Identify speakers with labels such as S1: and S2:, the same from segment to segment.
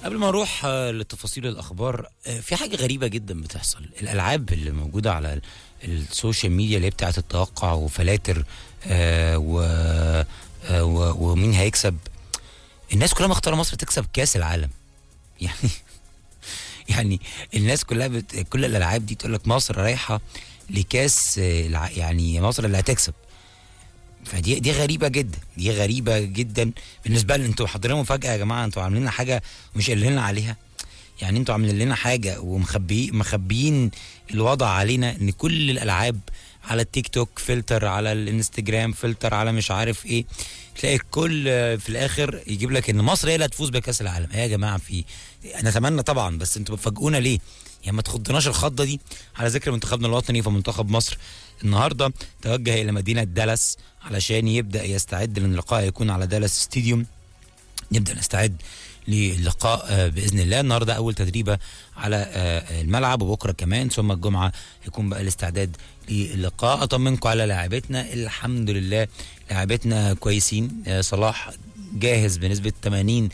S1: قبل ما اروح آه، لتفاصيل الاخبار آه، في حاجه غريبه جدا بتحصل الالعاب اللي موجوده على ال- السوشيال ميديا اللي هي بتاعه التوقع وفلاتر آه، و آه، و- ومين هيكسب الناس كلها مختاره مصر تكسب كاس العالم يعني يعني الناس كلها بت... كل الالعاب دي تقول لك مصر رايحه لكاس آه، الع- يعني مصر اللي هتكسب فدي دي غريبه جدا دي غريبه جدا بالنسبه لنا انتوا حاضرين مفاجاه يا جماعه انتوا عاملين لنا حاجه ومش قايلين لنا عليها يعني انتوا عاملين لنا حاجه ومخبيين مخبيين الوضع علينا ان كل الالعاب على التيك توك فلتر على الانستجرام فلتر على مش عارف ايه تلاقي الكل آه، في الاخر يجيب لك ان مصر هي اللي هتفوز بكاس العالم ايه يا جماعه في نتمنى طبعا بس انتوا بتفاجئونا ليه يعني ما تخضناش الخضه دي على ذكر منتخبنا الوطني فمنتخب مصر النهارده توجه الى مدينه دالاس علشان يبدا يستعد لان اللقاء هيكون على دالاس ستاديوم نبدا نستعد للقاء آه، باذن الله النهارده اول تدريبه على آه، الملعب وبكره كمان ثم الجمعه يكون بقى الاستعداد للقاء اطمنكم على لاعبتنا الحمد لله لاعبتنا كويسين آه، صلاح جاهز بنسبه 80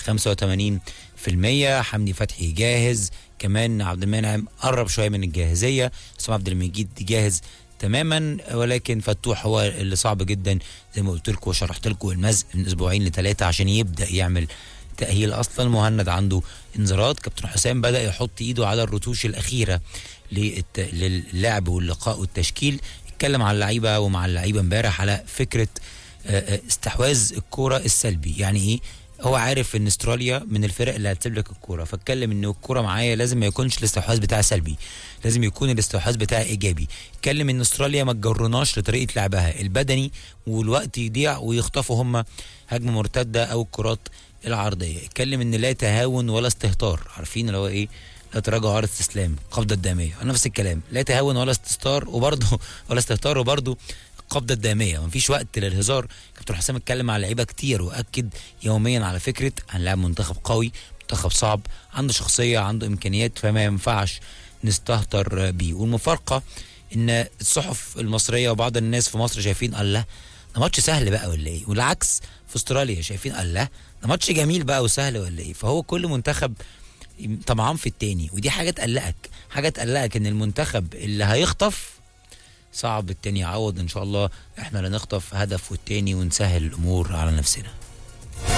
S1: 85 في المية حمدي فتحي جاهز كمان عبد المنعم قرب شويه من الجاهزيه حسام عبد المجيد جاهز تماما ولكن فتوح هو اللي صعب جدا زي ما قلت لكم وشرحت لكم المزق من اسبوعين لثلاثه عشان يبدا يعمل تاهيل اصلا مهند عنده انذارات كابتن حسام بدا يحط ايده على الرتوش الاخيره للت- للعب واللقاء والتشكيل اتكلم على اللعيبه ومع اللعيبه امبارح على فكره آه، آه، استحواذ الكوره السلبي يعني ايه هو عارف ان استراليا من الفرق اللي هتسيب لك الكوره فاتكلم ان الكوره معايا لازم ما يكونش الاستحواذ بتاعها سلبي لازم يكون الاستحواذ بتاعها ايجابي اتكلم ان استراليا ما تجرناش لطريقه لعبها البدني والوقت يضيع ويخطفوا هم هجمه مرتده او الكرات العرضيه اتكلم ان لا تهاون ولا استهتار عارفين اللي هو ايه لا تراجع ولا استسلام القبضه الداميه نفس الكلام لا تهاون ولا استهتار وبرضه ولا استهتار وبرضه القبضه الداميه مفيش وقت للهزار كابتن حسام اتكلم مع لعيبه كتير واكد يوميا على فكره هنلاعب منتخب قوي منتخب صعب عنده شخصيه عنده امكانيات فما ينفعش نستهتر بيه والمفارقه ان الصحف المصريه وبعض الناس في مصر شايفين الله ده ماتش سهل بقى ولا ايه والعكس في استراليا شايفين الله ده ماتش جميل بقى وسهل ولا ايه فهو كل منتخب طمعان في التاني ودي حاجه تقلقك حاجه تقلقك ان المنتخب اللي هيخطف صعب التاني يعوض ان شاء الله احنا اللي نخطف هدف والتاني ونسهل الامور على نفسنا